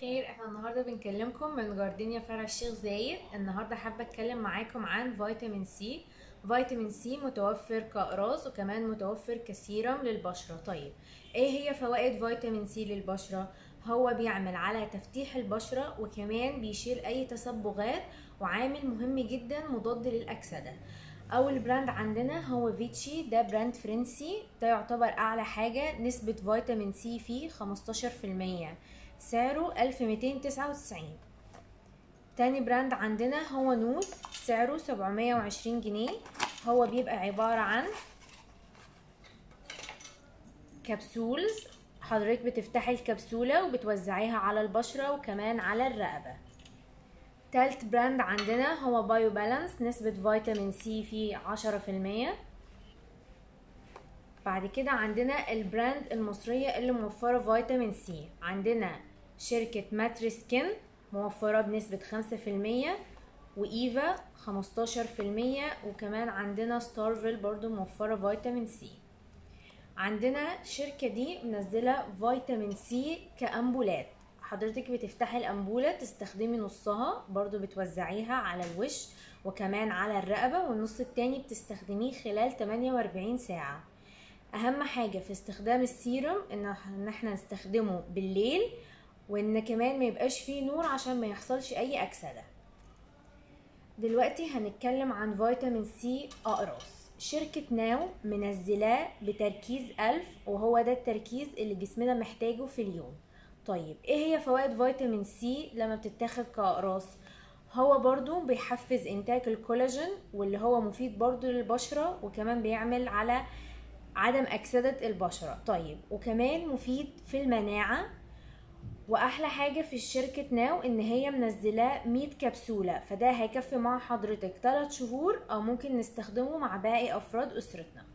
الخير احنا النهارده بنكلمكم من جاردينيا فرع الشيخ زايد النهارده حابه اتكلم معاكم عن فيتامين سي فيتامين سي متوفر كأقراص وكمان متوفر كسيرم للبشره طيب ايه هي فوائد فيتامين سي للبشره هو بيعمل على تفتيح البشره وكمان بيشيل اي تصبغات وعامل مهم جدا مضاد للاكسده اول براند عندنا هو فيتشي ده براند فرنسي ده يعتبر اعلى حاجه نسبه فيتامين سي فيه 15% سعره 1299 تاني براند عندنا هو نوت سعره 720 جنيه هو بيبقى عبارة عن كبسولز حضرتك بتفتحي الكبسولة وبتوزعيها على البشرة وكمان على الرقبة تالت براند عندنا هو بايو بالانس نسبة فيتامين سي فيه عشرة في المية بعد كده عندنا البراند المصرية اللي موفرة فيتامين سي عندنا شركة ماتري سكين موفرة بنسبة خمسة في المية وإيفا خمستاشر في المية وكمان عندنا ستارفل برضو موفرة فيتامين سي عندنا الشركة دي منزلة فيتامين سي كأمبولات حضرتك بتفتحي الأنبولة تستخدمي نصها برضو بتوزعيها على الوش وكمان على الرقبة والنص التاني بتستخدميه خلال 48 ساعة أهم حاجة في استخدام السيروم إن احنا نستخدمه بالليل وإن كمان ما يبقاش فيه نور عشان ما يحصلش أي أكسدة دلوقتي هنتكلم عن فيتامين سي أقراص شركة ناو منزلاه بتركيز ألف وهو ده التركيز اللي جسمنا محتاجه في اليوم طيب ايه هي فوائد فيتامين سي لما بتتاخد كأقراص هو برضو بيحفز انتاج الكولاجين واللي هو مفيد برضو للبشرة وكمان بيعمل على عدم أكسدة البشرة طيب وكمان مفيد في المناعة واحلى حاجة في الشركة ناو ان هي منزلاه 100 كبسولة فده هيكفي مع حضرتك 3 شهور او ممكن نستخدمه مع باقي افراد اسرتنا